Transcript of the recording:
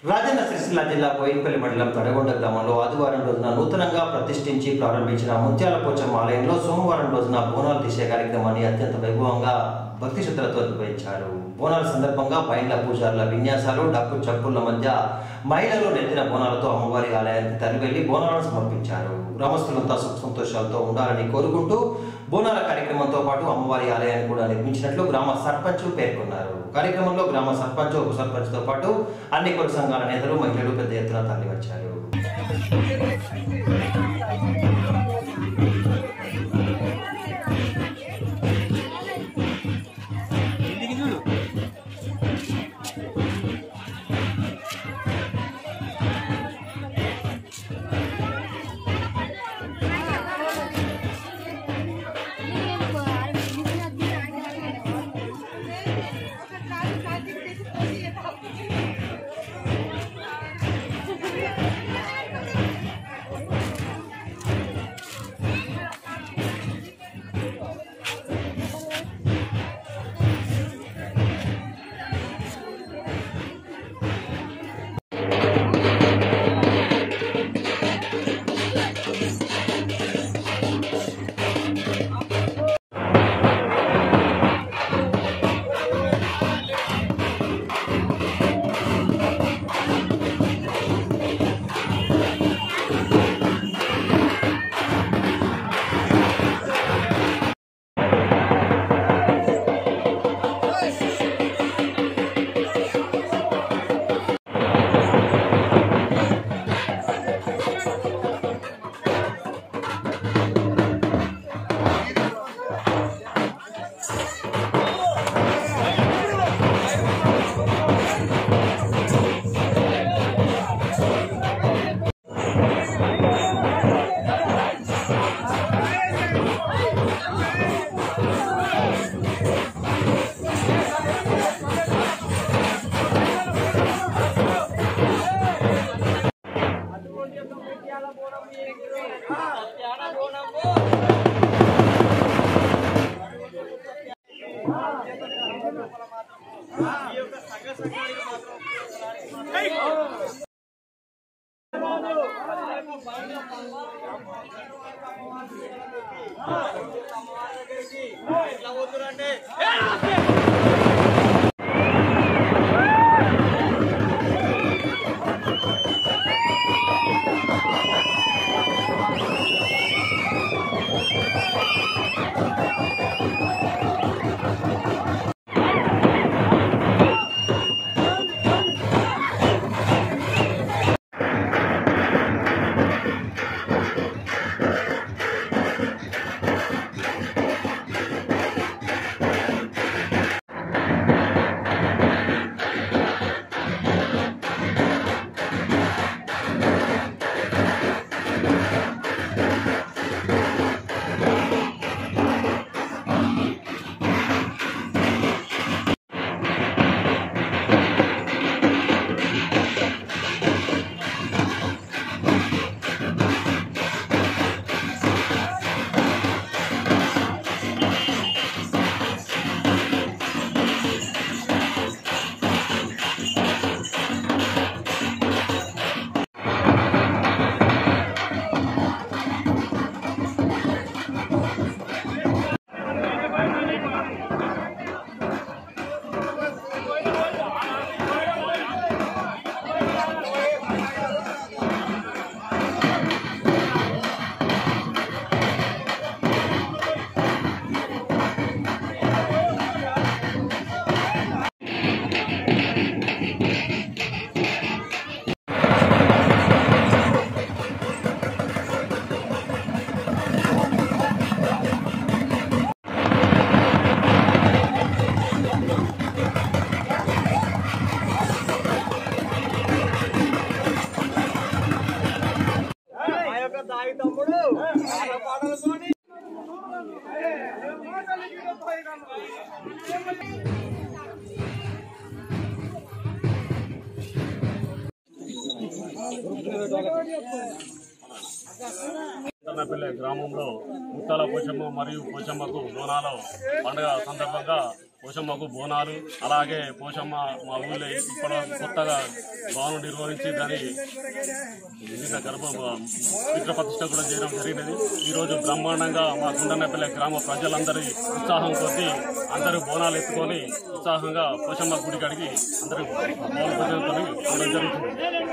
రాజన్న సిరిసిల్ల జిల్లా కోయిల్పల్లి మండలం తడగొండ గ్రామంలో ఆదివారం రోజున నూతనంగా ప్రతిష్ఠించి ప్రారంభించిన ముత్యాల పోచమ్మ ఆలయంలో సోమవారం రోజున బోనాలు తీసే కార్యక్రమాన్ని అత్యంత వైభవంగా భక్తి శ్రద్ధలతో నిర్వహించారు బోనాల సందర్భంగా బయట పూజారుల విన్యాసాలు డప్పు చప్పుల మధ్య మహిళలు నెత్తిన బోనాలతో అమ్మవారి ఆలయానికి తరలివెళ్లి బోనాలను సమర్పించారు గ్రామస్తులంతా సుఖ సంతోషాలతో ఉండాలని కోరుకుంటూ బోనాల కార్యక్రమంతో పాటు అమ్మవారి ఆలయాన్ని కూడా నిర్మించినట్లు గ్రామ సర్పంచ్ పేర్కొన్నారు కార్యక్రమంలో గ్రామ సర్పంచ్ ఉప సర్పంచ్తో పాటు అన్ని కుల సంఘాల నేతలు మహిళలు పెద్ద ఎత్తున తరలివచ్చారు మా యొక్క తాయి తమ్ముడు పాట పాటలతోని చిన్నపల్లి గ్రామంలో ముత్తాల పోచమ్మ మరియు పోచమ్మకు బోనాల పండుగ సందర్భంగా పోషమ్మకు బోనాలు అలాగే పోషమ్మ మా ఊళ్ళో ఇప్పుడు కొత్తగా భవనం నిర్వహించి దాని నిన్న గర్భ విగ్రహ ప్రతిష్ట కూడా చేయడం జరిగినది ఈ రోజు బ్రహ్మాండంగా మా గుండన్నపల్లి గ్రామ ప్రజలందరి ఉత్సాహం కొద్దీ అందరూ బోనాలు ఎత్తుకొని ఉత్సాహంగా పోషమ్మ గుడి కడిగి అందరూ బోనాలు ప్రజలతో జరుగుతుంది